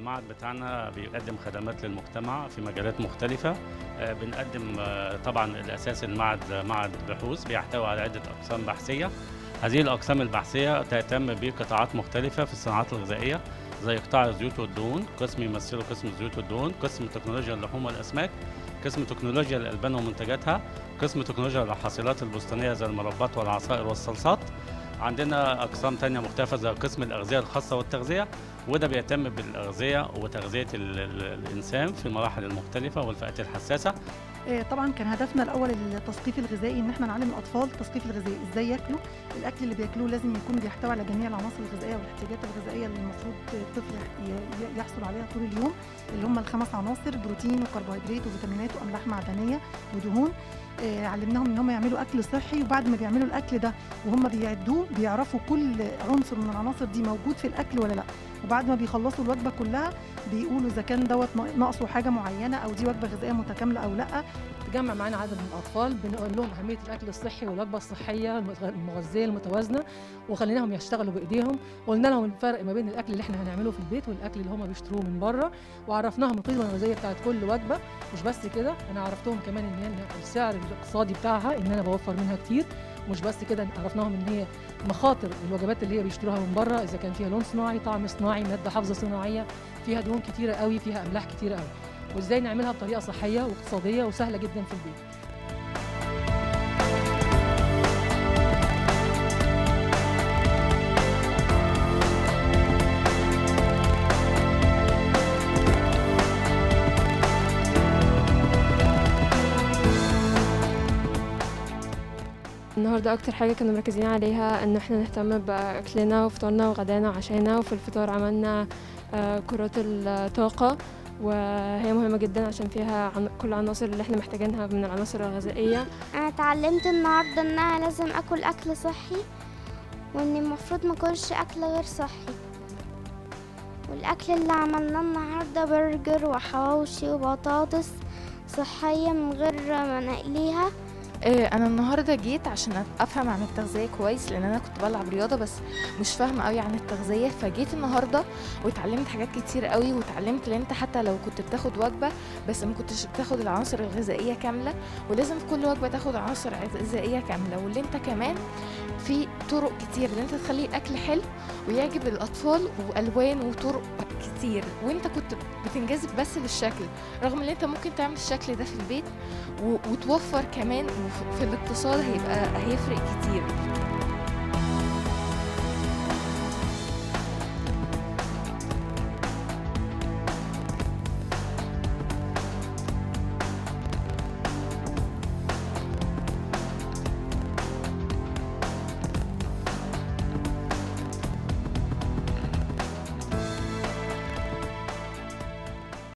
المعهد بتاعنا بيقدم خدمات للمجتمع في مجالات مختلفة آه، بنقدم آه، طبعا الأساس المعهد معهد بحوث بيحتوي على عدة أقسام بحثية هذه الأقسام البحثية تهتم بقطاعات مختلفة في الصناعات الغذائية زي قطاع الزيوت والدهون قسم يمثله قسم الزيوت والدهون قسم تكنولوجيا اللحوم والأسماك قسم تكنولوجيا الألبان ومنتجاتها قسم تكنولوجيا الحاصلات البستانية زي المربات والعصائر والصلصات عندنا أقسام تانية مختلفة زي قسم الأغذية الخاصة والتغذية وده بيهتم بالأغذية وتغذية ال- ال- الإنسان في المراحل المختلفة والفئات الحساسة آه، طبعا كان هدفنا الاول التثقيف الغذائي ان احنا نعلم الاطفال التثقيف الغذائي ازاي ياكلوا الاكل اللي بياكلوه لازم يكون بيحتوي على جميع العناصر الغذائيه والاحتياجات الغذائيه اللي المفروض الطفل ي- ي- يحصل عليها طول اليوم اللي هم الخمس عناصر بروتين وكربوهيدرات وفيتامينات واملاح معدنيه ودهون آه، علمناهم ان هم يعملوا اكل صحي وبعد ما بيعملوا الاكل ده وهم بيعدوه بيعرفوا كل عنصر من العناصر دي موجود في الاكل ولا لا وبعد ما بيخلصوا الوجبه كلها بيقولوا اذا كان دوت ناقصه حاجه معينه او دي وجبه غذائيه متكامله او لا تجمع معانا عدد من الاطفال بنقول لهم اهميه الاكل الصحي والوجبه الصحيه المتغ- المغذيه المتوازنه وخليناهم يشتغلوا بايديهم وقلنا لهم الفرق ما بين الاكل اللي احنا هنعمله في البيت والاكل اللي هم بيشتروه من بره وعرفناهم القيمه الغذائيه بتاعت كل وجبه مش بس كده انا عرفتهم كمان ان هي السعر الاقتصادي بتاعها ان انا بوفر منها كتير مش بس كده عرفناهم ان هي مخاطر الوجبات اللي هي بيشتروها من بره اذا كان فيها لون صناعي طعم صناعي ماده حافظه صناعيه فيها دهون كتيره قوي فيها املاح كتيره قوي وازاي نعملها بطريقه صحيه واقتصاديه وسهله جدا في البيت النهاردة أكتر حاجة كنا مركزين عليها إن احنا نهتم بأكلنا وفطارنا وغدانا وعشانا وفي الفطار عملنا آه، كرات الطاقة وهي مهمة جدا عشان فيها عن- كل العناصر اللي احنا محتاجينها من العناصر الغذائية انا اتعلمت النهارده ان انا لازم اكل اكل صحي وان المفروض ما اكلش اكل غير صحي والاكل اللي عملناه النهارده برجر وحواوشي وبطاطس صحيه من غير ما نقليها آه، انا النهارده جيت عشان أف- افهم عن التغذيه كويس لان انا كنت بلعب رياضه بس مش فاهمه قوي عن التغذيه فجيت النهارده واتعلمت حاجات كتير قوي واتعلمت ان انت حتى لو كنت بتاخد وجبه بس ما كنتش بتاخد العناصر الغذائيه كامله ولازم في كل وجبه تاخد عناصر غذائيه كامله واللي انت كمان في طرق كتير ان انت تخلي الاكل حلو ويعجب الاطفال والوان وطرق كتير وانت كنت بتنجذب بس للشكل رغم ان انت ممكن تعمل الشكل ده في البيت و- وتوفر كمان وف- في الاقتصاد هيبقى هيفرق كتير